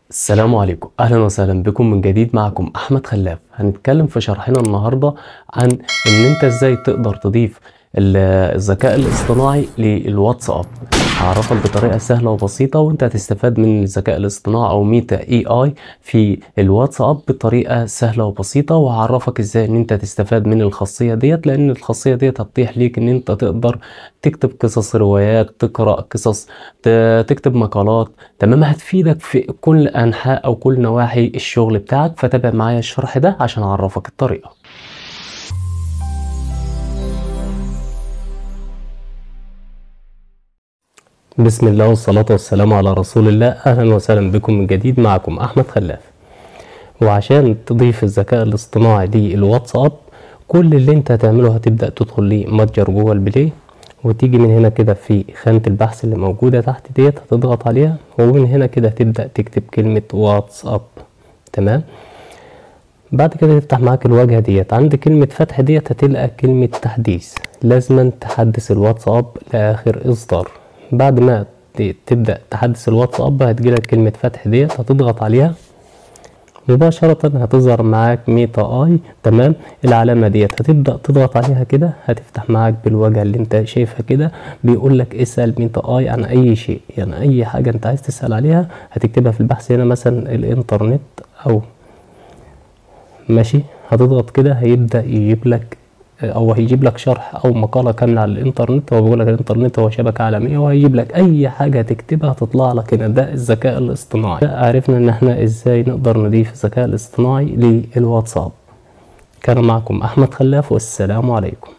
السلام عليكم اهلا وسهلا بكم من جديد معكم احمد خلاف هنتكلم في شرحنا النهارده عن ان انت ازاي تقدر تضيف ال- الذكاء الاصطناعي للواتساب هعرفك بطريقه سهله وبسيطه وانت هتستفاد من الذكاء الاصطناعي او ميتا اي اي في الواتساب بطريقه سهله وبسيطه وهعرفك ازاي ان انت تستفاد من الخاصيه ديت لان الخاصيه ديت هتتيح ليك ان انت تقدر تكتب قصص روايات تقرا قصص ت- تكتب مقالات تمام هتفيدك في كل انحاء او كل نواحي الشغل بتاعك فتابع معايا الشرح ده عشان اعرفك الطريقه بسم الله والصلاة والسلام على رسول الله أهلا وسهلا بكم من جديد معكم أحمد خلاف وعشان تضيف الذكاء الاصطناعي للواتساب كل اللي انت هتعمله هتبدأ تدخل لمتجر جوجل بلاي وتيجي من هنا كده في خانة البحث اللي موجودة تحت ديت هتضغط عليها ومن هنا كده هتبدأ تكتب كلمة واتساب تمام بعد كده تفتح معاك الواجهة ديت عند كلمة فتح ديت هتلقى كلمة تحديث لازما تحدث الواتساب لآخر إصدار بعد ما ت- تبدأ تحدث الواتساب هتجيلك كلمة فتح ديت هتضغط عليها مباشرة هتظهر معاك ميتا اي تمام العلامة ديت هتبدأ تضغط عليها كده هتفتح معاك بالواجهة اللي انت شايفها كده بيقول لك اسأل ميتا اي عن اي شيء يعني اي حاجة انت عايز تسأل عليها هتكتبها في البحث هنا مثلا الانترنت او ماشي هتضغط كده هيبدأ يجيب لك او هيجيب لك شرح او مقالة كاملة على الانترنت هو بيقول لك الانترنت هو شبكة عالمية وهيجيب لك اي حاجة تكتبها تطلع لك هنا ده الذكاء الاصطناعي ده عرفنا ان احنا ازاي نقدر نضيف الذكاء الاصطناعي للواتساب كان معكم احمد خلاف والسلام عليكم